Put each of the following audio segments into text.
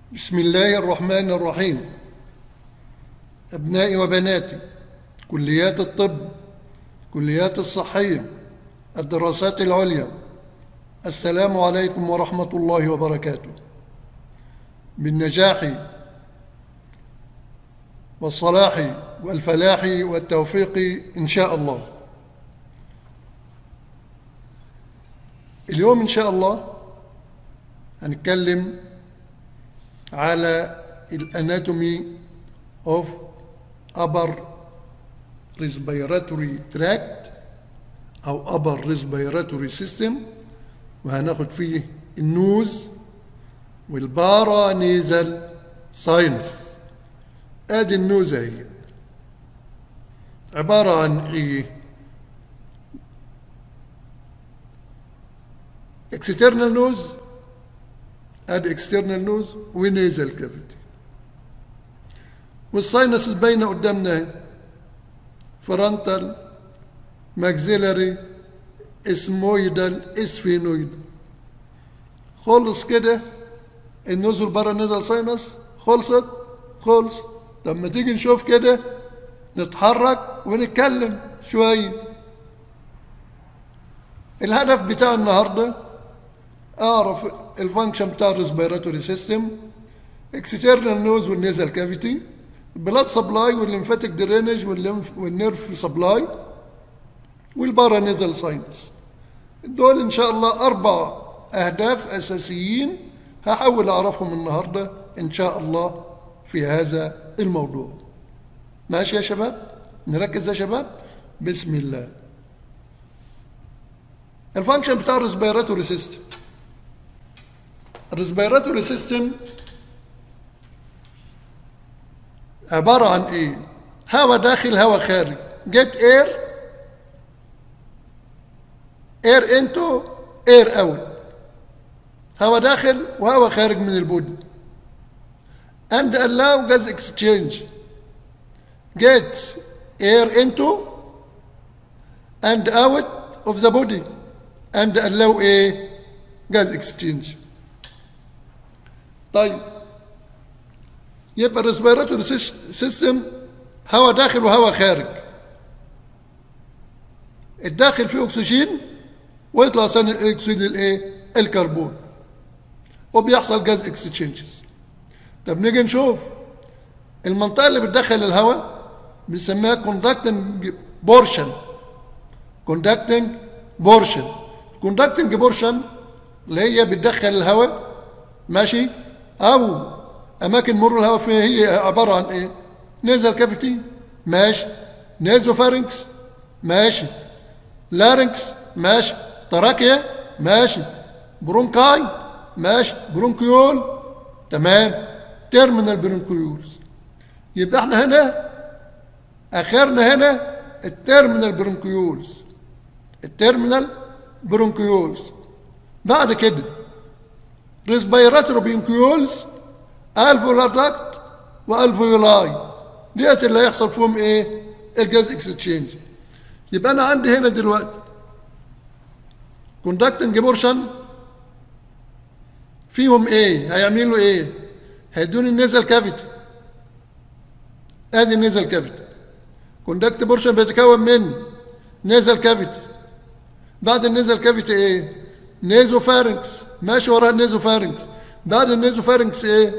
بسم الله الرحمن الرحيم أبنائي وبناتي كليات الطب كليات الصحية الدراسات العليا السلام عليكم ورحمة الله وبركاته بالنجاح والصلاح والفلاح والتوفيق إن شاء الله اليوم إن شاء الله هنتكلم على الاناتومي اوف upper respiratory tract او upper respiratory system وهناخد فيه النوز والبارا نيزل ساينس ادي النوز اهي عبارة عن ايه external nose ادي اكسترنال نوز ونيزل كافيتي والساينس باينه قدامنا فرونتال ماكسيلاري اسمويدال اسفينويدال خلص كده النوز والبارا نزل ساينس خلصت خلص طب ما تيجي نشوف كده نتحرك ونتكلم شويه الهدف بتاع النهارده اعرف الفانكشن بتاع الريسبيراتوري سيستم اكسترنال نوز والنيزل كافيتي البلاد سبلاي والليمفاتيك درينج والليمف والنيرف سبلاي والبارا نيزل ساينس دول ان شاء الله اربع اهداف اساسيين هحاول اعرفهم النهارده ان شاء الله في هذا الموضوع ماشي يا شباب نركز يا شباب بسم الله الفانكشن بتاع الريسبيراتوري سيستم الريسبيراتوري سيستم عبارة عن ايه؟ هواء داخل هواء خارج جيت اير اير انتو اير اوت هواء داخل وهواء خارج من البودي and allow gas exchange gets air into and out of the body and allow a gas exchange طيب يبقى الريسبيراتوري سيستم هواء داخل وهواء خارج الداخل فيه اكسجين ويطلع ثاني اكسيد الايه الكربون وبيحصل جاز اكستشينجز طب نيجي نشوف المنطقه اللي بتدخل الهواء بنسميها كوندكتنج بورشن كوندكتنج بورشن كوندكتنج بورشن اللي هي بتدخل الهواء ماشي او اماكن مر الهواء فيها هي عباره عن ايه نيزل كافيتي ماشي نيزوفارنكس ماشي لارنكس ماشي تراكيا ماشي برونكاي ماشي برونكيول تمام تيرمينال برونكيولز يبقى احنا هنا اخرنا هنا التيرمينال برونكيولز التيرمينال برونكيولز بعد كده ريسبيراتوري برونكيولز الفولار داكت والفيولاي ديت اللي هيحصل فيهم ايه الجاز اكستشينج يبقى انا عندي هنا دلوقتي كوندكتنج بورشن فيهم ايه هيعملوا ايه هيدوني النيزل كافيتي ادي النيزل كافيتي كوندكت بورشن بيتكون من نيزل كافيتي بعد النيزل كافيتي ايه نيزو فارنكس ماشي وراها النيزو فارنكس بعد النيزو فارنكس ايه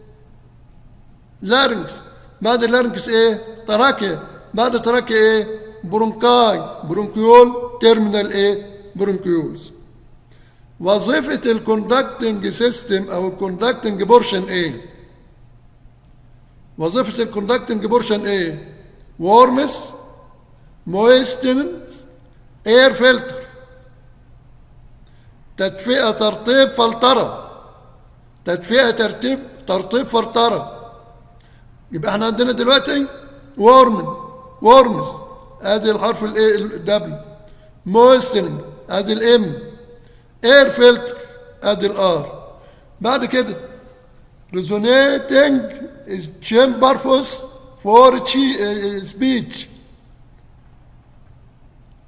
لارنكس بعد اللارنكس ايه تراكيا بعد تراكيا ايه برونكاي برونكيول تيرمينال ايه برونكيولز وظيفة الكوندكتنج سيستم او الكوندكتنج بورشن ايه وظيفة الكوندكتنج بورشن ايه وورمس مويستنس اير فلتر تدفئة ترطيب فلترة تدفئة ترتيب ترطيب فلترة يبقى احنا عندنا دلوقتي وورمن وورمز ادي الحرف الايه الدبليو مويستنج ادي الام اير فلتر ادي الار بعد كده ريزونيتنج تشامبر فوس فور سبيتش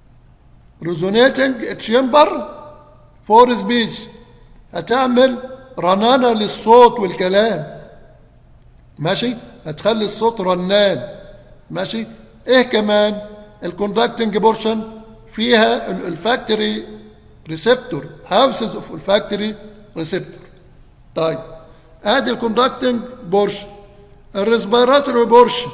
ريزونيتنج تشامبر فور سبيتش هتعمل رنانة للصوت والكلام ماشي هتخلي الصوت رنان ماشي ايه كمان الكوندكتنج بورشن فيها الفاكتوري ريسبتور هاوسز اوف الفاكتوري ريسبتور طيب ادي الكوندكتنج بورشن الريسبيراتوري بورشن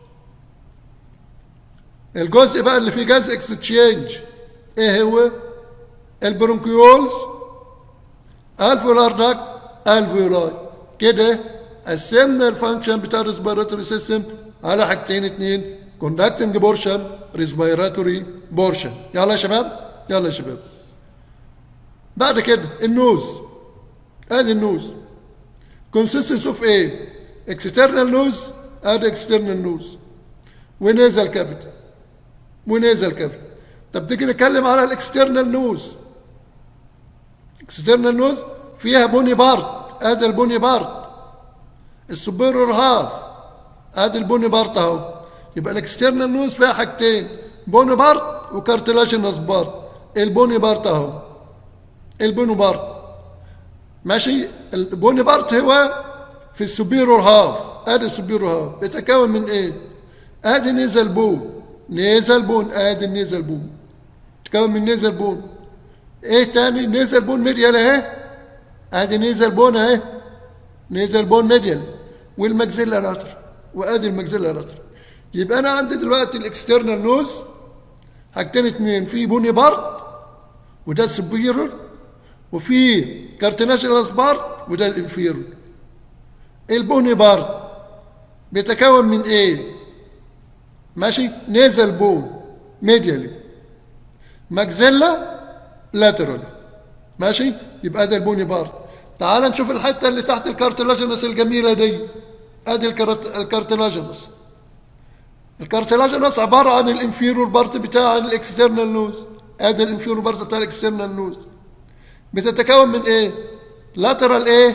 الجزء بقى اللي فيه جاز اكستشينج ايه هو البرونكيولز الفولار داك الفيولاي كده قسمنا الفانكشن بتاع الريسبيراتوري سيستم على حاجتين اتنين كوندكتنج بورشن ريسبيراتوري بورشن يلا يا شباب يلا يا شباب بعد كده النوز ادي النوز consists of ايه external nose ادي external nose ونازل كافيتي ونازل كافيتي طب تيجي نتكلم على الاكسترنال نوز اكسترنال نوز فيها بوني بارت ادي البوني بارت السوبيرور هاف ادي البوني بارت اهو يبقى الاكسترنال نوز فيها حاجتين بوني بارت وكارتلاجينس بارت البوني بارت اهو البوني بارت ماشي البوني بارت هو في السوبيرور هاف ادي السوبيرور هاف بيتكون من ايه ادي نيزل بون نيزل بون ادي النيزل بون تكون من نيزل بون ايه تاني نيزل بون ميديال اهي ادي نيزل بون اهي نيزل بون ميديال والماكسيلا لاتر وادي الماكسيلا لاتر يبقى انا عندي دلوقتي الاكسترنال نوز حاجتين اتنين في بوني بارت وده السبيرور وفي كارتناشيال بارت وده الانفيرور البوني بارت بيتكون من ايه ماشي نيزل بون ميديالي ماكسيلا لاترال ماشي يبقى ده البوني بارت تعال نشوف الحته اللي تحت الكارتلاجينس الجميله دي ادي الكارت- الكارتلاجينس الكارتلاجينس عباره عن الانفيرور بارت بتاع الاكسترنال نوز ادي الانفيرور بارت بتاع الاكسترنال نوز بتتكون من ايه لاترال ايه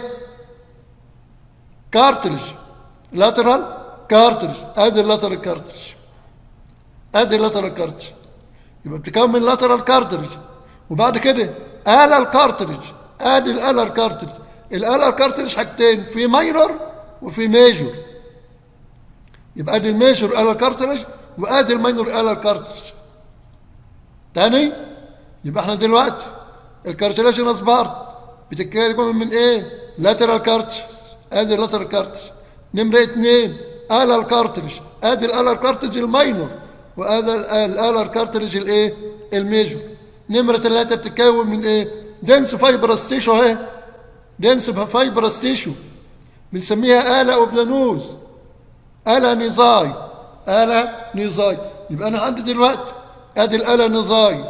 كارتريج لاترال كارتريج ادي اللاترال كارتريج ادي اللاترال كارتريج يبقى بتتكون من لاترال كارتريج وبعد كده آلة الكارتريج ادي الآلة الكارتريج الآلة الكارتريج حاجتين في ماينور وفي ميجور يبقى ادي الميجور آلة الكارتريج وادي الماينور آلة الكارتريج تاني يبقى احنا دلوقتي الكارتلاجينس بارت بتتكون من ايه؟ لاترال كارتريج ادي اللاترال كارتريج نمرة اتنين آلة الكارتريج ادي الآلة الكارتريج الماينور وادي الآلة الكارتريج الايه؟ الميجور نمرة ثلاثة بتتكون من ايه؟ دنس فايبرس تيشو اهي دنس فايبرس تيشو بنسميها آلة اوف ذا نوز آلة نزاي آلة نزاي يبقى أنا عندي دلوقتي أدي الآلة نزاي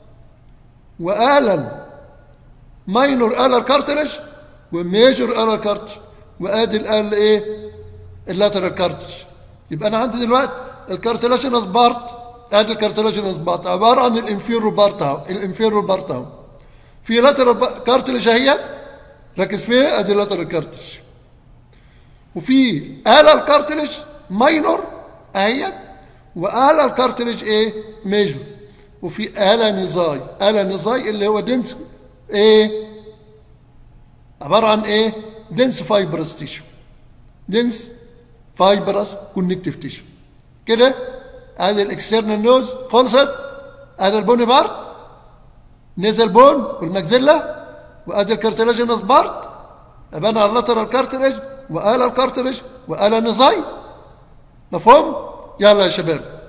وآلة ماينور آلة كارتريج وميجور آلة كارتريج وآدي الآلة إيه؟ اللاترال كارتريج يبقى أنا عندي دلوقتي الكارتلاجينس بارت ادي الكارتلاجينس بارت عباره عن الانفيرو بارت اهو الانفيرو بارت اهو في لاترال كارتلج اهيت ركز فيها ادي لاترال كارتلج وفي آلة الكارتلج ماينور اهيت وآلة الكارتلج ايه ميجور وفي آلة نزاي آلة نزاي اللي هو دنس ايه عبارة عن ايه دنس فايبرس تيشو دنس فايبرس كونكتيف تيشو كده ادي الاكسترنال نوز خلصت ادي البوني بارت نزل بون والماكسيلا وادي الكارتلاجينس بارت ابانا على اللاترال كارتريج وآلة الكارتريج وآلة نزاي مفهوم؟ يلا يا شباب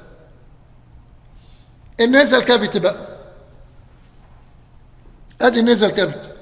النزل كافيتي بقى ادي النزل كافيتي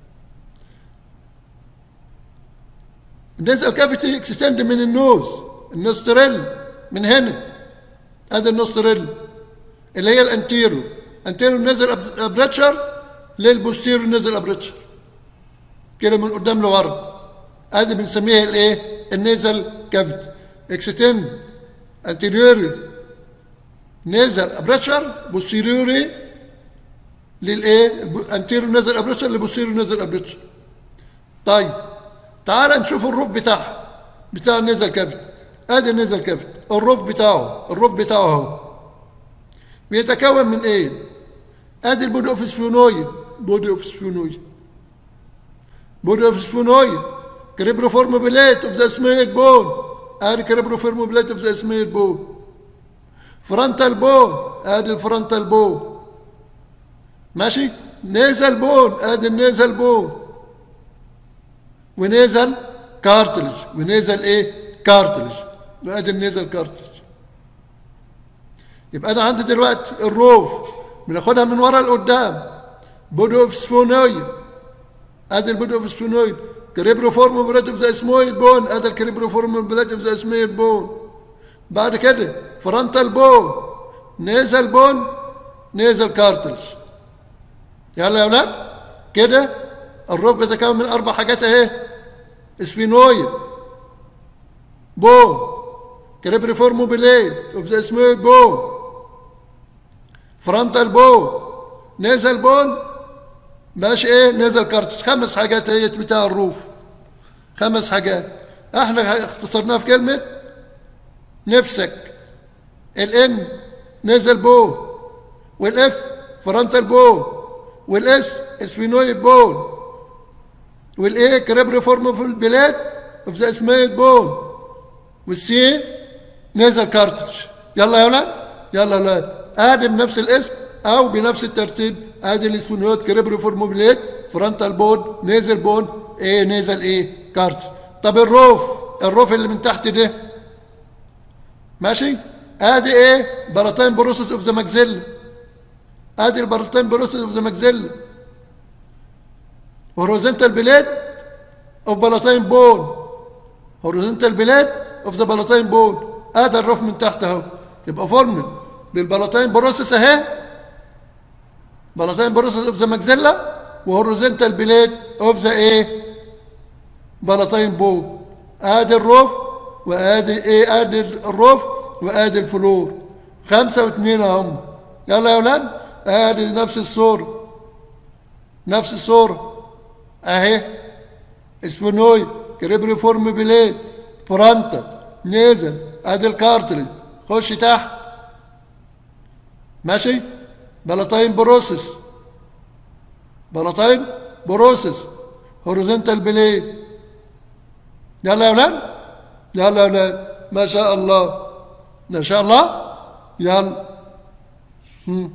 النزل كافيتي اكستند من النوز النوستريل من هنا ادي النوستريل اللي هي الانتيرو انتيرو نزل ابريتشر للبوستيرو نزل ابريتشر كده من قدام لورا ادي بنسميها الايه النيزل كافيتي اكستند انتيريوري نزل ابريتشر بوستيريوري للايه انتيرو نزل ابريتشر لبوستيرو نزل ابريتشر طيب تعال نشوف الروف بتاعها بتاع النزل كافيتي ادي النزل كافيتي الروف بتاعه الروف بتاعه اهو بيتكون من ايه ادي البودي اوف سفينويد بودي اوف سفينويد body of sphenoid cribriform plate of the smeared bone ادي cribriform plate of the smeared bone فرونتال بون ادي الفرونتال بون ماشي نيزل بون ادي النيزل بون ونيزل كارتلج ونيزل ايه كارتلج وادي النيزل كارتلج يبقى انا عندي دلوقتي الروف بناخدها من ورا لقدام بودي اوف سفونويد ادي البودي اوف سفونويد كريبروفورم بلات اوف ذا اسمويد بون ادي الكريبروفورم بلات اوف ذا اسمويد بون بعد كده فرونتال بون نيزل بون نيزل كارتلج يلا يا اولاد كده الروف بيتكون من اربع حاجات اهي اسفينويد بون كريبريفورم بليت اوف ذا اسمويد بون فرونتال بون نيزل بون ماشي ايه نيزل كارتلج خمس حاجات هي بتاع الروف خمس حاجات احنا اختصرناها في كلمه نفسك الان نزل بو والاف فرونتال بو والاس اسفينويد بون والاي كريبريفورم في البلاد اوف ذا اسمايد بون والسي نزل كارتج يلا يا ولاد يلا يا ولاد ادي بنفس الاسم او بنفس الترتيب ادي الاسفينويد كريبريفورم بلاد فرونتال بون نزل بون ايه نزل ايه كارتج طب الروف الروف اللي من تحت ده ماشي ادي ايه باراتين بروسس اوف ذا ماكزيلا ادي الباراتين بروسس اوف ذا ماكزيلا هوريزونتال بلاد اوف بلاتين بون هوريزونتال بلاد اوف ذا بلاتين بون ادي الروف من تحت اهو يبقى فورمن بالبلاتين بروسس اهي بلاتين بروسس اوف ذا ماكزيلا وهوريزونتال بلاد اوف ذا ايه بلاتين بون ادي الروف وادي ايه ادي الروف وادي الفلور خمسة واثنين اهم يلا يا اولاد ادي نفس الصورة نفس الصورة اهي اسفنوي كريبري فورم بليل فرانتال نيزل ادي الكارتريج خش تحت ماشي بلطين بروسس بلطين بروسس هوريزونتال بليل يلا يا اولاد يلا يا اولاد ما شاء الله ما شاء الله يلا مم.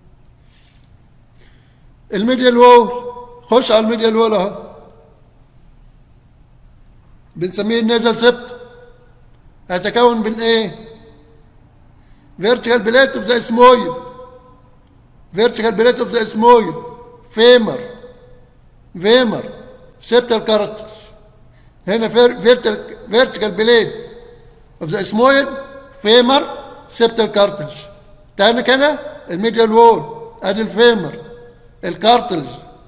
الميديال وول خش على الميديال وول اهو بنسميه النيزل سبت هيتكون من ايه فيرتيكال بليت اوف ذا اسمويد فيرتيكال بليت اوف ذا اسمويد فيمر فيمر سبتال كارتر هنا فيرتيكال بليت اوف ذا اسمويد فيمر سبتال كارتلج تاني كده الميديال وول ادي الفيمر الكارتلج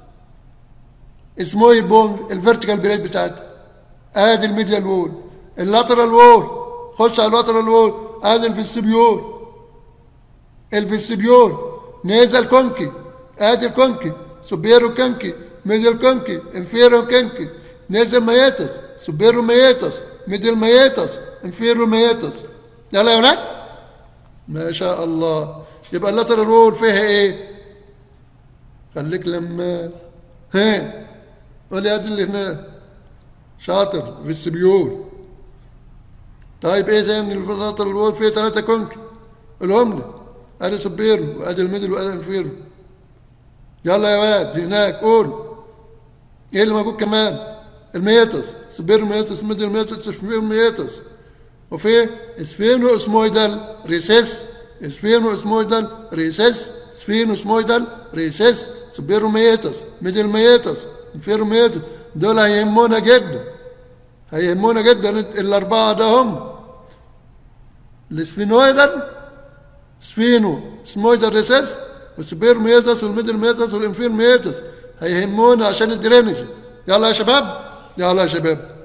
اسمويد بون الفيرتيكال بليت بتاعتها ادي الميديال وول اللاترال وول خش على اللاترال وول ادي الفيستبيول الفيستبيول نيزل كونكي ادي الكونكي سوبيرو كونكي ميدل كونكي انفيرو كونكي نيزل مياتس سوبيرو مياتس ميدل مياتس انفيرو مياتس يلا يا ولاد ما شاء الله يبقى اللاترال وول فيها ايه خليك لما ها قول لي ادي اللي هنا شاطر في السبيول طيب ايه تاني اللاترال وول فيه ثلاثة كونك قولهم لي ادي سبيرو وادي الميدل وادي الانفيرو يلا يا واد هناك قول ايه اللي موجود كمان الميتس سبيرو ميتس ميدل ميتس سبيرو ميتس وفي اسفينو اسمويدال ريسيس اسفينو اسمويدال ريسيس سفينو اسمويدال ريسيس سبيرو ميتس ميدل ميتس انفيرو ميتس دول هيهمونا جدا هيهمونا جدا الاربعه ده هم الاسفينويدال سفينو اسمويدال ريسيس والسبيرو ميتس والميدل ميتس والانفير ميتس هيهمونا عشان الدرينج يلا يا شباب يلا يا شباب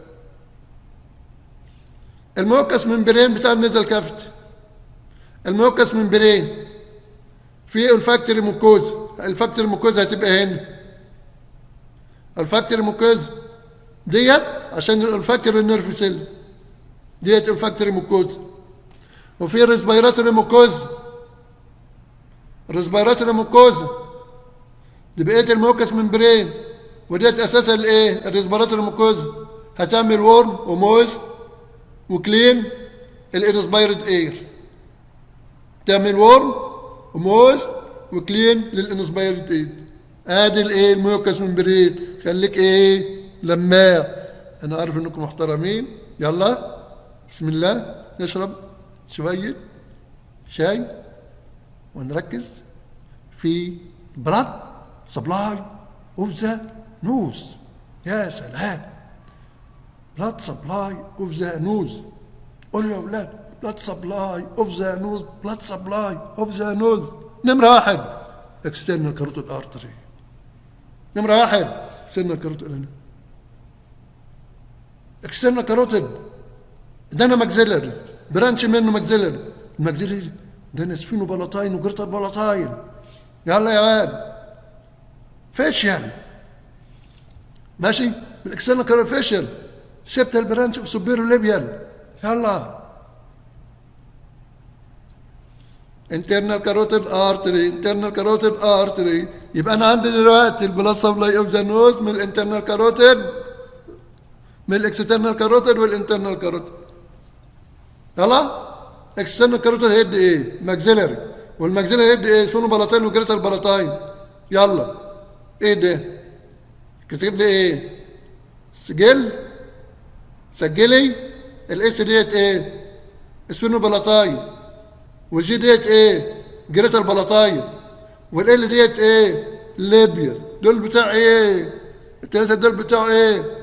الموكس من برين بتاع النزل كافت الموكس من برين في الفاكتوري موكوز الفاكتوري موكوز هتبقى هنا الفاكتوري موكوز ديت عشان الفاكتوري نيرف سيل ديت الفاكتوري موكوز وفي ريسبيراتوري موكوز ريسبيراتوري موكوز دي بقيه الموكس من برين وديت اساسا الايه الريسبيراتوري ميكوز هتعمل وورم ومويست وكلين الانسبايرد اير تعمل وورم ومويست وكلين للانسبايرد اير ادي الايه الميوكس ممبرين خليك ايه لماع انا عارف انكم محترمين يلا بسم الله نشرب شويه شاي ونركز في بلاد سبلاي اوف ذا نوز يا سلام بلاد سبلاي اوف ذا نوز قولوا يا اولاد بلاد سبلاي اوف ذا نوز بلاد سبلاي اوف ذا نوز نمرة واحد اكسترنال كاروتيد ارتري نمرة واحد اكسترنال كاروتيد اكسترنال كاروتيد ده انا ماكسيلري برانش منه ماكسيلري الماكسيلري ده نسفينه بلاطاين وجرتر بلاطاين يلا يا واد فيشل ماشي بالاكسترنال كارل فيشل سبتال برانش اوف سوبيرو ليبيال يلا internal carotid artery internal carotid artery يبقى انا عندي دلوقتي البلاد سبلاي اوف ذا نوز من الانترنال كاروتيد من الاكسترنال كاروتيد والانترنال كاروتيد يلا اكسترنال كاروتيد هيد ايه ماكسيلري والماكسيلري هيد ايه سونو بلاطين وجريتا البلاطين يلا ايه ده كتب لي ايه سجل سجلي الاس ديت ايه اسفنو بلاطاين والجي ديت ايه جريتا البلاطاين والال ديت ايه ليبيا دول بتاع ايه الثلاثه دول بتاع ايه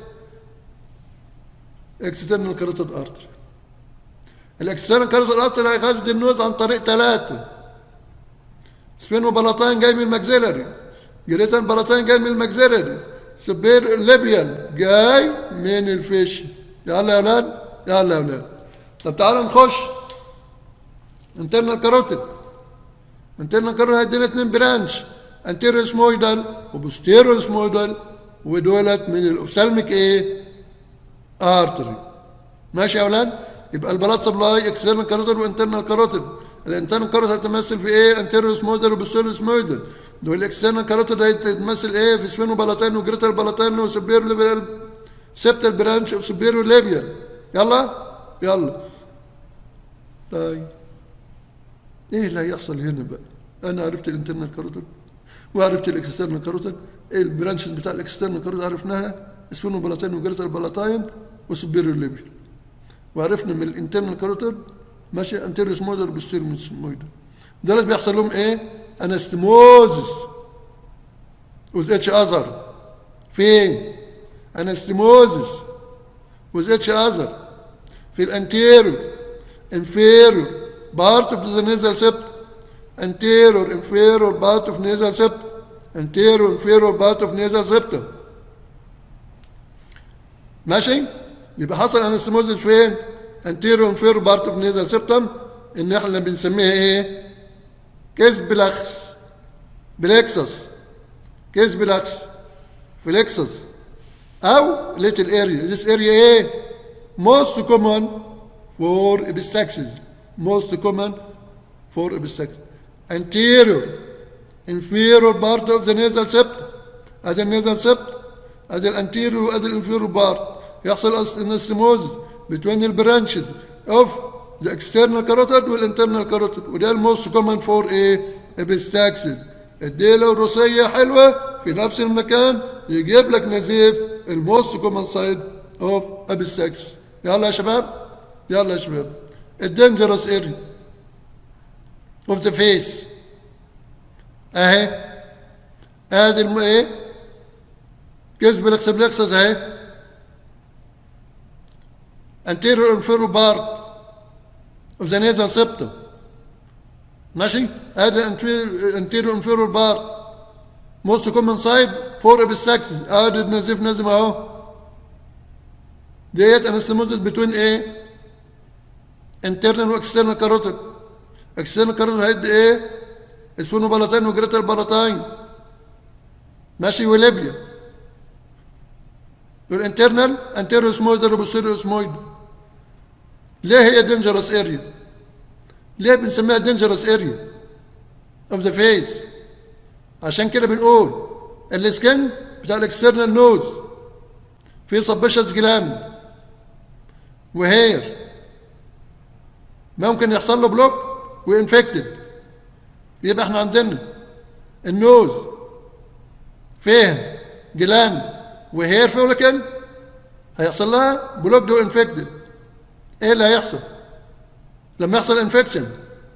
اكسترنال كاروتيد ارتري الاكسترنال كاروتيد ارتري هيغذي النوز عن طريق ثلاثه سفينو بلاطين جاي من الماكسيلري جريتان بلاطين جاي من الماكسيلري سبير ليبيال جاي من الفيش يلا يا اولاد يلا يا اولاد طب تعالوا نخش انترنال كاروتيد انترنال كاروتيد هيدينا اتنين برانش انتيريو اسمويدال وبوستيريو اسمويدال ودولت من الاوفسالميك ايه ارتري ماشي يا اولاد يبقى البلاد سبلاي اكسترنال كاروتيد وانترنال كاروتيد الانترنال كاروتيد هتمثل في ايه انتيريو اسمويدال وبوستيريو اسمويدال والاكسترنال كاروتيد هتمثل ايه في سفينو بلاتين وجريتال بلاتين وسبير ليبيال سبتال برانش اوف سبيرو ليبيال يلا يلا طيب ايه اللي هيحصل هنا بقى انا عرفت الانترنال كاروتيد وعرفت الاكسترنال كاروتيد ايه البرانشز بتاع الاكسترنال كاروتيد عرفناها اسفنو بلاتين وجريتال بلاتين وسبيرو ليبيال وعرفنا من الانترنال كاروتيد ماشي انتيريوس مودر بوستيريوس مودر دول بيحصل لهم ايه انستموزس وذ اتش اذر فين انستموزس وذ اتش اذر في الانتيريور انفيريور بارت اوف ذا نيزل سبت anterior inferior part of nasal septum anterior inferior part of nasal septum ماشي يبقى حصل انستموزس فين anterior inferior part of nasal septum ان احنا بنسميها ايه كيس بلخس بلكسس كيس بلخس فليكسس او little area this area ايه most common for epistaxis most common for epistaxis anterior inferior part of the nasal septum ادي النازل septum ادي الانتيريور وادي الانفيريور بارت يحصل انستموزس between the branches of the external carotid والinternal carotid وده الموست كومن فور ايه epistaxis الديلة الروسية حلوة في نفس المكان يجيب لك نزيف الموست كومن سايد اوف epistaxis يلا يا شباب يلا يا شباب الدينجرس اريا اوف ذا فيس اهي ادي الم ايه كسب الاكسبلكسس اهي anterior inferior part of the nasal septum ماشي ادي anterior inferior part most common side for epistaxis ادي النزيف نازم اهو ديت انستموزس بتوين ايه internal واكسترنال كاروتيد اكسترنال كاروتيد هيدي ايه اسفنو بلاطين وجريتال بلاطين ماشي وليبيا والانترنال انتيريو سمويدر وبوستيريو سمويدر ليه هي دينجرس اريا ليه بنسميها دينجرس اريا اوف ذا فيس عشان كده بنقول السكن بتاع الاكسترنال نوز في سبشس جلاند وهير ممكن يحصل له بلوك وانفكتد يبقى احنا عندنا النوز فيه جلاند وهير فوليكل هيحصل لها بلوك وانفكتد ايه اللي هيحصل لما يحصل انفكشن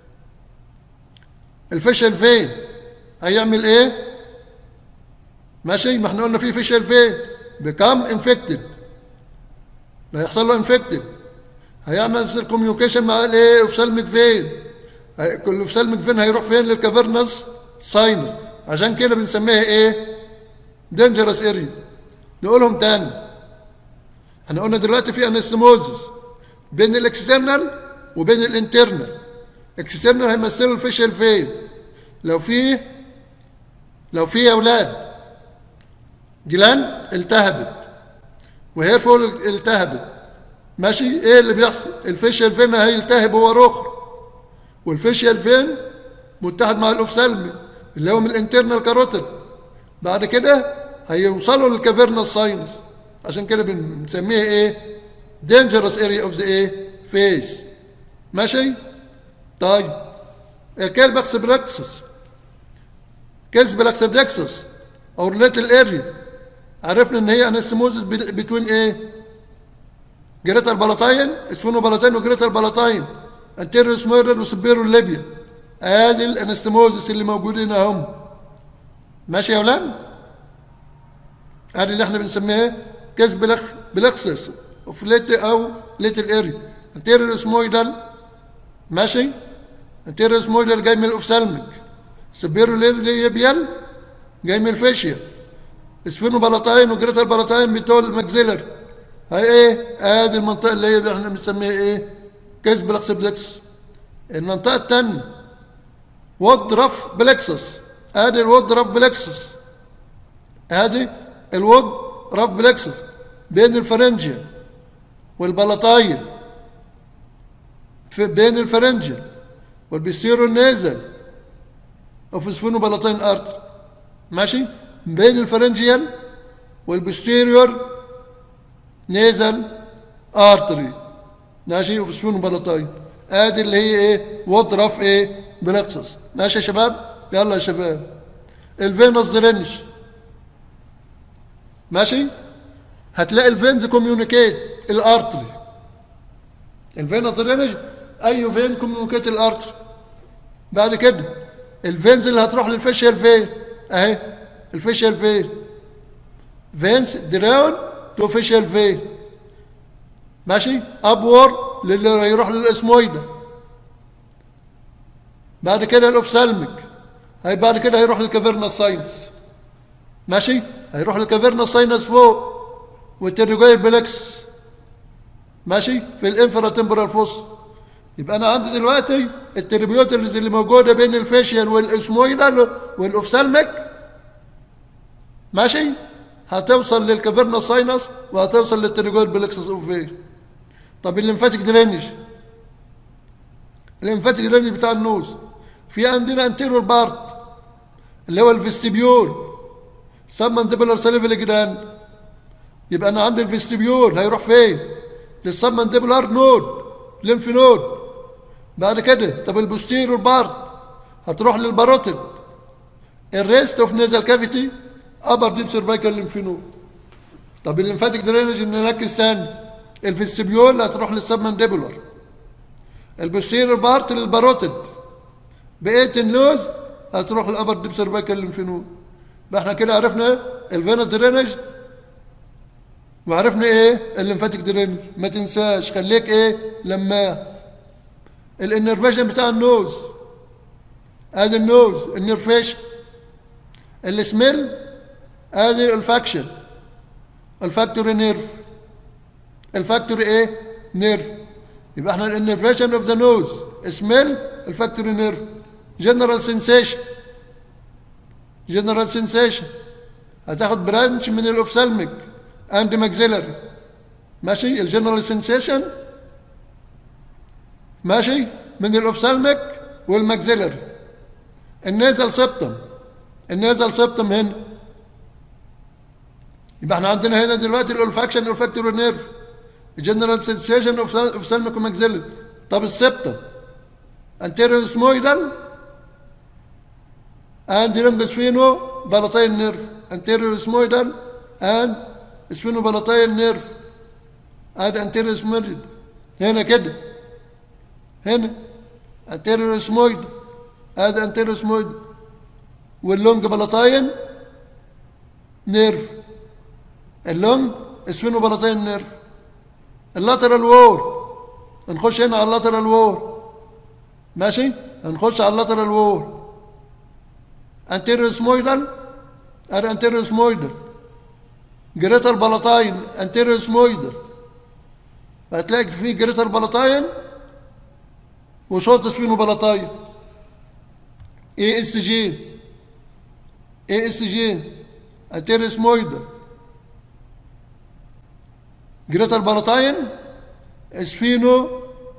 الفشل فين هيعمل ايه ماشي ما احنا قلنا في فشل فين بيكام انفكتد لا يحصل له انفكتد هيعمل كوميونيكيشن مع الايه اوفسالميك فين هي- كل اوفسالميك فين هيروح فين للكافرنس ساينس عشان كده بنسميها ايه دينجرس اريا نقولهم تاني احنا قلنا دلوقتي في انستموزس بين الاكسترنال وبين الانترنال اكسترنال هيمثلوا الفشل فين لو في لو في يا اولاد جلان التهبت وهير فول التهبت ماشي ايه اللي بيحصل الفيشيال فين هيلتهب هو رخر والفيشيال فين متحد مع الاوفسالمي اللي هو من الانترنال كاروتيد بعد كده هيوصلوا للكافيرنا ساينس عشان كده بنسميها ايه dangerous area of the ايه فيس ماشي طيب الكالبكس براكسس كيس بلاكسبدكسس او ريليتل اريا عرفنا ان هي انستموزس بتوين ايه جريتا البلاطين اسفنو بلاطين وجريتا البلاطين انتيريو سميرر وسبيرو ليبيا ادي الانستموزس اللي موجودين اهم ماشي يا اولاد ادي اللي احنا بنسميها كيس بلخ بلخسس اوف ليت او ليتل اريا انتيريو سمويدال ماشي انتيريو سمويدال جاي من الاوفسالميك سبيرو ليبيال جاي من الفاشيا اسفنو بلاطين وجريتا البلاطين بتوع الماكسيلر هاي ايه ادي المنطقه اللي هي احنا بنسميها ايه كيس بلكس بلكس المنطقه الثانيه وضرف بلكسس ادي الوضرف بلكسس ادي الوض رف بلكسس بين الفرنجيا والبلاطاين في بين الفرنجيا والبستيرو النازل اوف سفنو بلاطين ارتر ماشي بين الفرنجيال والبستيريور نيزل ارتري ماشي وفي سفون بلطاين ادي اللي هي ايه وضرف ايه بلقصص ماشي يا شباب يلا يا شباب الفينوس درينج ماشي هتلاقي الفينز كوميونيكيت الارتري الفينوس درينج اي فين كوميونيكيت الارتري بعد كده الفينز اللي هتروح للفيشيال فين اهي الفيشيال فين فينس دراون تو فيشيال فين ماشي ابور للي يروح للاسمويدا بعد كده الاوفسالميك هي بعد كده هيروح للكافيرنا ساينس ماشي هيروح للكافيرنا ساينس فوق والتريجوير بلكسس ماشي في الانفرا تمبرال فوس يبقى انا عندي دلوقتي التريبيوترز اللي موجوده بين الفيشيال والاسمويدا والاوفسالميك ماشي هتوصل للكافيرنا ساينس وهتوصل للتريجوير بلكسس اوفير طب الليمفاتيك درينج الليمفاتيك درينج بتاع النوز في عندنا انتيرور بارت اللي هو الفيستيبيول سبمنتبلر سليفل جدان يبقى انا عندي الفيستيبيول هيروح فين للسبمنتبلر نود ليمف نود بعد كده طب البوستيرور بارت هتروح للباروتيد الريست اوف نيزل كافيتي ابر ديب سيرفايكال ليمف نود طب الليمفاتيك درينج نركز تاني الفيستيبيول هتروح للسبمنديبولار البوستيرور بارت للباروتيد بقيه النوز هتروح للابر ديب سيرفايكال ليمف نود يبقى احنا كده عرفنا الفينوس درينج وعرفنا ايه الليمفاتيك درينج ما تنساش خليك ايه لما الانرفيشن بتاع النوز ادي النوز النرفيشن السميل ادي الفاكشن الفاكتوري نيرف الفاكتوري ايه نيرف يبقى احنا الانرفيشن اوف ذا نوز سميل الفاكتوري نيرف جنرال سنسيشن جنرال سنسيشن هتاخد برانش من الاوفسالميك اند ماكسيلري ماشي الجنرال سنسيشن ماشي من الاوفسالميك والماكسيلري النازل سبتم النازل سبتم هنا يبقى احنا عندنا هنا دلوقتي الاولفاكشن اولفاكتوري نيرف الجنرال سنسيشن اوف سلمك وماكسيلر طب السبتم انتيريور سمويدال and longospheno palatine nerve anterior smoidal and sphenopalatine nerve and anterior smoidal هنا كده هنا anterior smoid and anterior smoid واللونج بلاتاين نيرف اللونج سفينوبلاتاين نيرف اللاترال وور نخش هنا على اللاترال وور ماشي هنخش على اللاترال وور anterior smoidal ادي anterior smoidal جريتال بلاتاين anterior smoidal هتلاقي في جريتال بلاتاين وشورت سفينو بلاتاين اي اس جي اي اس جي anterior smoidal جريتال بلاتاين سفينو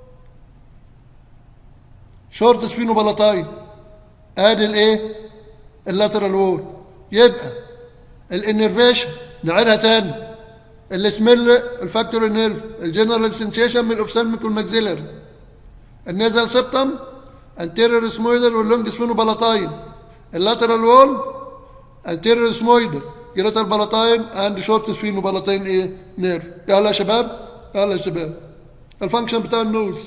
شورت سفينو بلاتاين ادي الايه اللاترال وول يبقى الانرفيشن نعيدها تاني السميل الفاكتوري نيرف الجنرال سنسيشن من الاوفسالميك والماكسيلري النيزل سبتم انتيريور سمويدر واللونج سفينو بلاتاين اللاترال وول انتيريور سمويدر جريتال بلاتاين اند شورت سفينو بلاتاين ايه نيرف يلا يا شباب يلا يا شباب الفانكشن بتاع النوز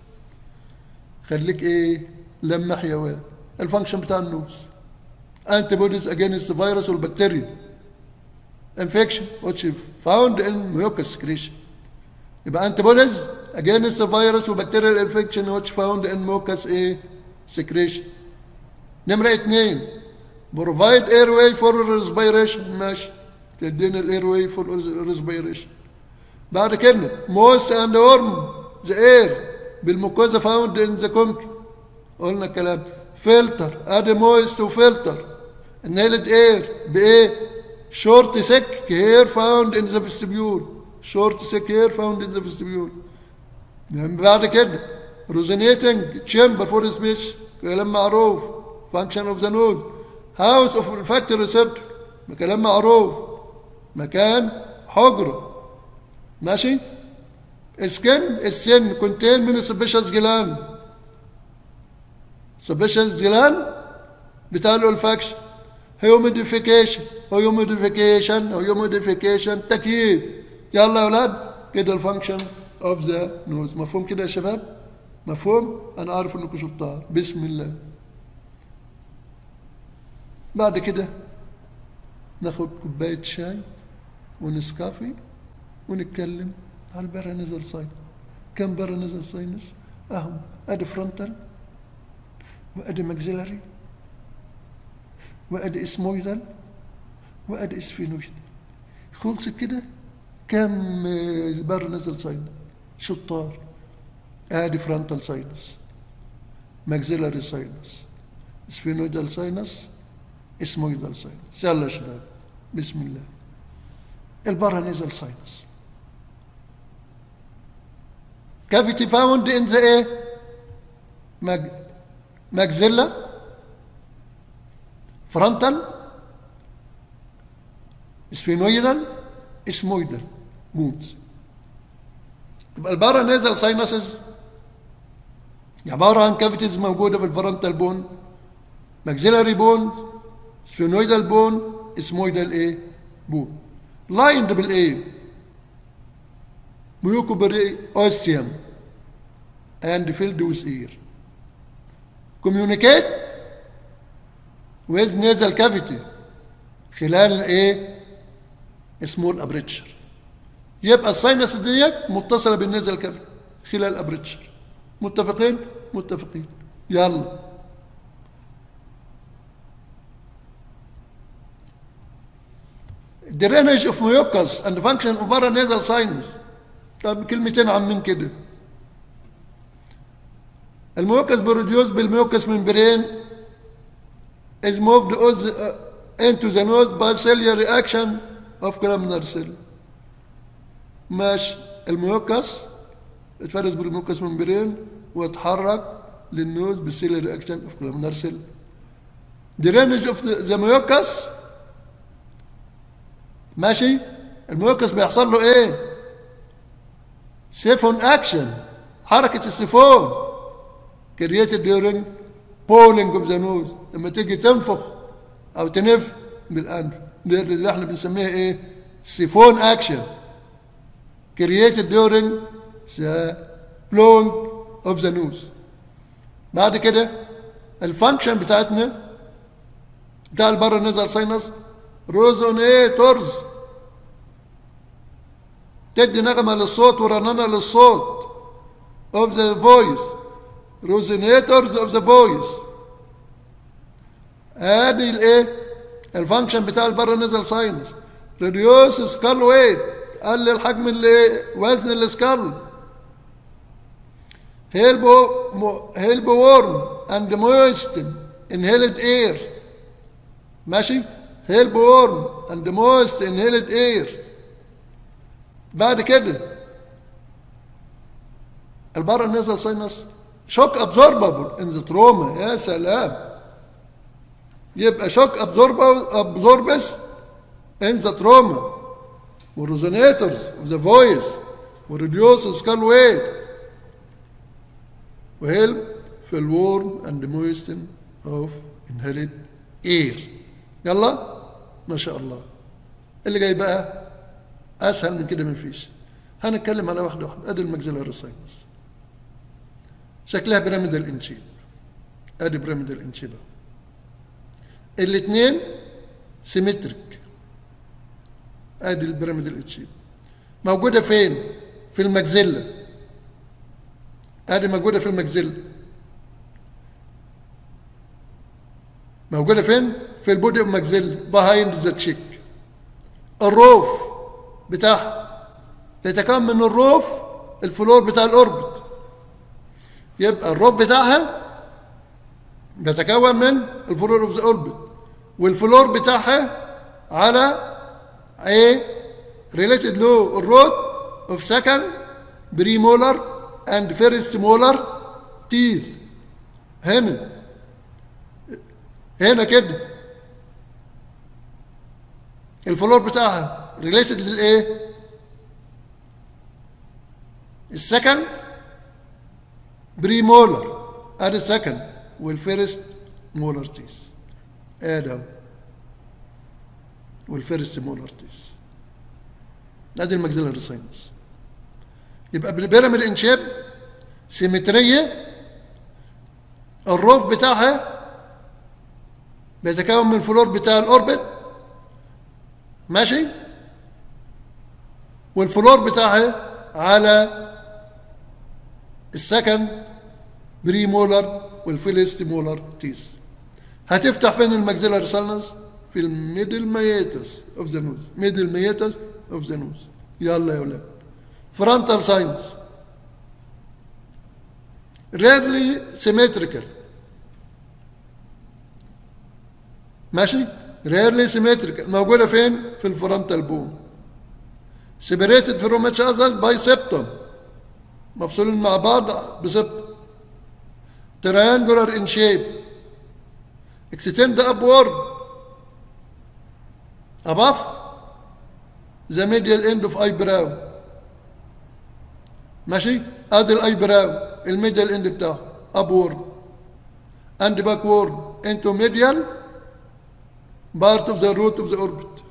خليك ايه لمح يا واد الفانكشن بتاع النوز انتي بوديز اجينست فيروس والبكتيريا infection which is found in mucus secretion يبقى انتي بوديز اجينست فيروس وبكتيريال انفكشن which found in mucus ايه secretion نمرة اتنين provide airway for respiration ماشي تدينا الاير for respiration بعد كده most and warm the air بالموكوزا found in the conch قلنا الكلام فلتر ادي مويست وفلتر النيلد اير بايه شورت سيك هير فاوند ان ذا فيستبيول شورت سيك هير فاوند ان ذا فيستبيول بعد كده روزينيتنج تشامبر فور سبيش كلام معروف فانكشن اوف ذا نوز هاوس اوف الفاكتور ريسبتور كلام معروف مكان حجره ماشي سكن السن كونتين من السبيشالز جلاند سبيشالز جلاند بتاع الولفاكشن هيوميديفيكيشن هيوميديفيكيشن هيوميديفيكيشن تكييف يلا يا اولاد كده الفانكشن اوف ذا نوز مفهوم كده يا شباب مفهوم انا عارف انكم شطار بسم الله بعد كده ناخد كوبايه شاي ونسكافي ونتكلم على البرا نزل ساين كم برا نزل ساينس اهو ادي فرونتال وادي ماكسيلاري وادي اسمويدال وادي اسفينويدال خلص كده كم بر نزل ساين شطار ادي فرونتال ساينس ماكسيلاري ساينس اسفينويدال ساينس اسمويدال ساينس يلا يا شباب بسم الله البرا نزل ساينس cavity found in the ايه ماج maxilla frontal sphenoidal اسمويدال بونز يبقى البارا نازل ساينسز عبارة عن كافيتيز موجودة في الفرونتال بون ماكسيلاري بون سفينويدال بون اسمويدال ايه بون لايند بالايه ميوكوبري اوستيوم and filled with air communicate with nasal cavity خلال ايه small aperture يبقى الساينس ديت متصله بالنزل كافيتي خلال ابريتشر متفقين متفقين يلا drainage of mucus and function of paranasal sinus طب كلمتين عن من كده الميوكس بروديوس بالميوكس ممبرين is moved into the nose by cellular reaction of columnar cell ماشي الميوكس اتفرز بالميوكس ممبرين واتحرك للنوز بالسيلر رياكشن اوف columnar cell drainage of the, the mucus ماشي الميوكس بيحصل له ايه سيفون اكشن حركه السيفون كرييتد during بولينج اوف ذا نوز لما تيجي تنفخ او تنف بالانف ده اللي احنا بنسميها ايه سيفون اكشن created during the blowing of the nose بعد كده الفانكشن بتاعتنا بتاع البر النزل ساينس روزونيتورز تدي نغمة للصوت ورنانة للصوت of the voice resonators of the voice ادي الايه الفانكشن بتاع البر نزل ساينس ريديوس سكال ويت قلل حجم الايه وزن السكال هيلبو هيلبو وورم اند مويستن انهيلد اير ماشي هيلبو وورم اند مويست انهيلد اير بعد كده البر النزل ساينس شوك ابزوربابل ان ذا تروما يا سلام يبقى شوك ابزوربس ان ذا تروما وريزونيتورز اوف ذا فويس وريديوس سكال ويت وهيلب في الورم اند مويستن اوف انهيلد اير يلا ما شاء الله اللي جاي بقى اسهل من كده مفيش هنتكلم على واحده واحده ادي الماكسيلاري ساينس شكلها بيراميدال انشيب ادي بيراميدال انشيب الاثنين سيمتريك ادي البيراميدال انشيب موجوده فين في المجزله ادي موجوده في المجزله موجوده فين في البودي اوف ماكسيلا بيهايند ذا تشيك الروف بتاعها يتكون من الروف الفلور بتاع الاوربت يبقى الروف بتاعها بيتكون من الفلور اوف ذا اوربت والفلور بتاعها على ايه ريليتد له الروت اوف سكند بري مولر اند فيرست مولر تيث هنا هنا كده الفلور بتاعها ريليتد للايه السكند بري مولر ادي السكند والفيرست مولر تيس ادم والفيرست مولر تيس ادي الماكسيلاري ساينس يبقى بالبيراميد انشيب سيمتريه الروف بتاعها بيتكون من الفلور بتاع الاوربت ماشي والفلور بتاعها على السكند بري مولر والفيلست مولر تيس هتفتح فين الماكسيلاري ساينس في الميدل ميتس اوف ذا نوز ميدل ميتس اوف ذا نوز يلا يا ولاد فرونتال ساينس rarely symmetrical ماشي rarely symmetrical موجوده فين في الفرونتال بون separated from each other by septum مفصولين مع بعض بسبتم triangular in shape extend upward above the medial end of eyebrow ماشي ادي الاي براو الميديال اند بتاعه upward and backward into medial part of the root of the orbit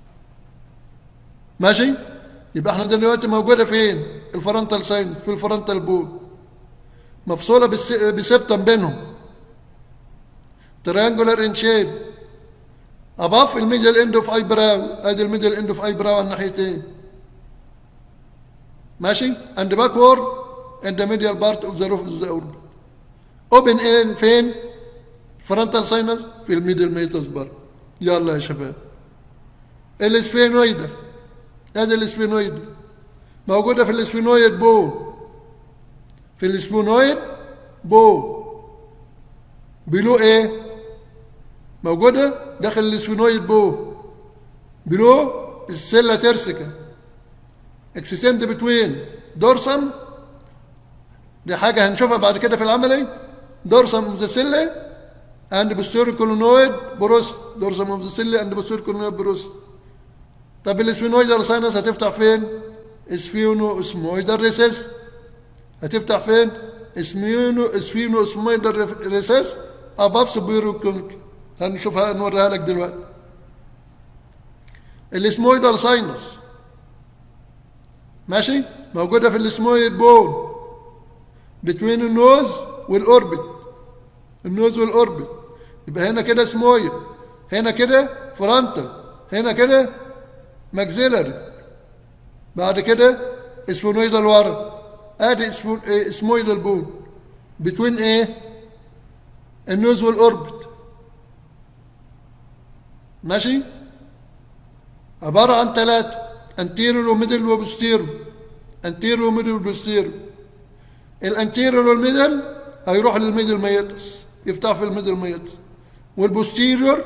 ماشي يبقى احنا دلوقتي موجوده فين الفرونتال ساينس في الفرونتال بول مفصوله بس- بسبتم بينهم triangular in shape above الميدل اند اوف اي براو ادي الميدل اند اوف اي براو على الناحيتين ماشي and backward in the medial part of the roof of the orbit open in فين فرونتال ساينس في الميدل ميتس بار يلا يا شباب الاسفينويد هذا الاسفينويد موجودة في الاسفينويد بو في الاسفينويد بو بلو ايه موجودة داخل الاسفينويد بو بلو السلة ترسكة اكسسنت بتوين دورسم دي حاجة هنشوفها بعد كده في العملي دورسم اوف ذا سلة اند بوستيريور كولونويد بروست دورسم اوف ذا سلة اند بوستيريور كولونويد بروست طب الاسفينويدال ساينس هتفتح فين اسفينو اسمويدال ريسيس هتفتح فين اسمينو اسفينو اسمويدال ريسيس اباف سبيرو كونك هنشوفها نوريها لك دلوقتي الاسمويدال ساينس ماشي موجوده في الاسمويد بون بتوين النوز والاوربت النوز والاوربت يبقى هنا كده اسمويد هنا كده فرونتال هنا كده ماكسيلري بعد كده اسفونويدال ورا ادي اسمويدال بون بتوين ايه النوز والاوربت ماشي عبارة عن ثلاثة انتيريور وميدل وبوستيرو انتيريور وميدل وبوستيرو الانتيريور والميدل هيروح للميدل ميتس يفتح في الميدل ميتس والبوستيريور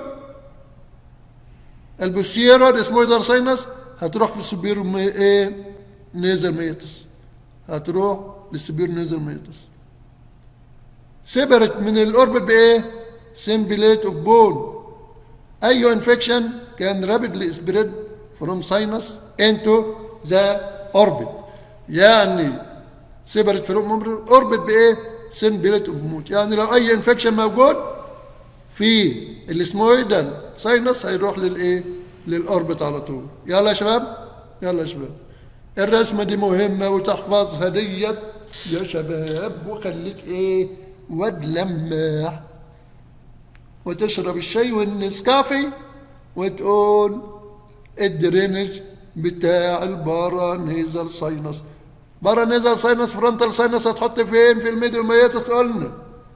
البوستيريور اسمه ساينس هتروح في السوبير مي... ايه نيزل ميتس هتروح للسوبير نيزل ميتس سيبرت من الاوربت بايه سيمبليت اوف بون اي انفكشن كان رابيدلي سبريد فروم ساينس انتو ذا اوربت يعني سيبرت فروم اوربت بايه سيمبليت اوف موت يعني لو اي انفكشن موجود في الاسمويدال ساينس هيروح للايه للاوربت على طول يلا يا شباب يلا يا شباب الرسمه دي مهمه وتحفظها ديت يا شباب وخليك ايه واد لماح وتشرب الشاي والنسكافي وتقول الدرينج بتاع البارانيزال ساينس بارانيزال ساينس فرونتال ساينس هتحط فين في الميدل ميتس قلنا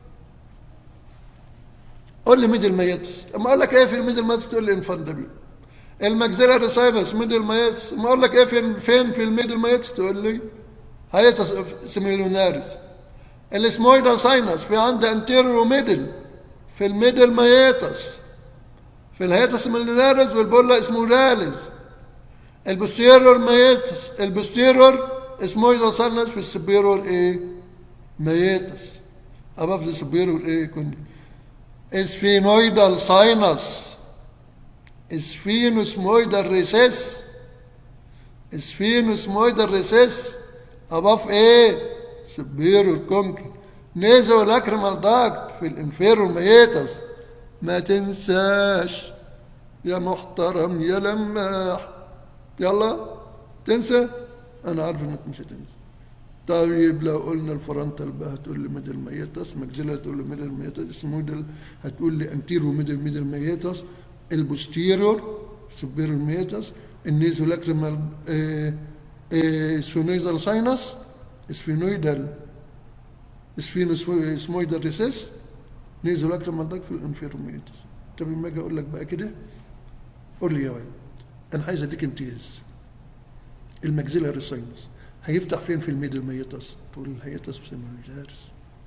قول لي ميدل ميتس اما اقول لك ايه في الميدل ميتس تقول لي انفاندبل الماكسيلاري ساينس ميدل ميتس اما اقول لك ايه فين فين في الميدل ميتس تقول لي هيتس سيميلوناريس الاسمويدال ساينس في عندي انتيريور وميدل في الميدل ميتس في الهيتس ميلوناريس والبولا اسموراليس البوستيرور ميتس البوستيرور اسمويدال ساينس في السبيرور ايه ميتس above the superior ايه كنت اسفينويدال ساينس اسفينوسمويدال ريسيس اسفينوسمويدال ريسيس above ايه superior كونكي نيزو لاكريمال داكت في الانفيرور ميتس ما تنساش يا محترم يا لماح يلا تنسى انا عارف انك مش هتنسى طيب لو قلنا الفرنتال بقى هتقول لي ميدل ميتس ماكسيلا هتقول لي ميدل ميتس اسمودل هتقول لي انتيرو ميدل ميدل ميتس البوستيرور سوبيرور ميتس النيزو لاكريمال سفينويدال ساينس سفينويدال سفينوسمويدال ريسيس نيزو لاكريمال داك في الانفيرور ميتس طب لما اجي اقول لك بقى كده قول لي يا ولد انا عايز اديك امتياز الماكسيلاري ساينس هيفتح فين في الميدل ميتس تقول الهيتس وسيمولاريس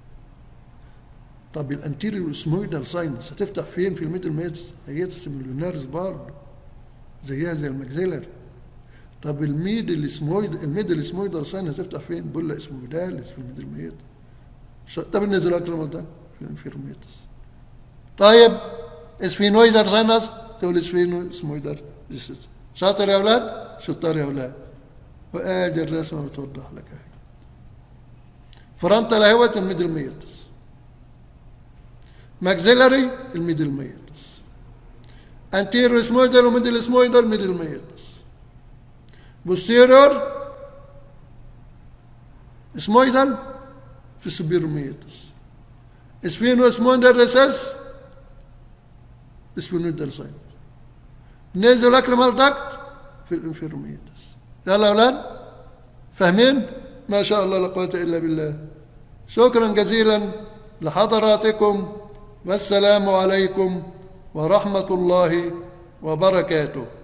طب الانتيريور اسمويدال ساينس هتفتح فين في الميدل ميتس هيتس مليوناريس برضه زيها زي الماكسيلاري طب الميدل اسمويد الميدل اسمويدال ساينس هتفتح فين بولا اسمويداليس في الميدل ميتس طب النزل اكرمال ده في الانفيروميتس طيب اسفينويدال ساينس تقول اسفينو اسمويدال شاطر يا اولاد شطار يا اولاد وادي الرسمه بتوضح لك اهي فرونتال اهوت الميدل ميتس ماكسيلاري الميدل ميتس انتيرو اسمويدال وميدل اسمويدال ميدل ميتس بوستيريور اسمويدال في السوبيرو ميتس اسفينو اسمويدال ريسس اسفينويدال ساينس نيزو لاكريمال داكت في الانفيروميتس يلا يا اولاد فاهمين ما شاء الله لا قوه الا بالله شكرا جزيلا لحضراتكم والسلام عليكم ورحمه الله وبركاته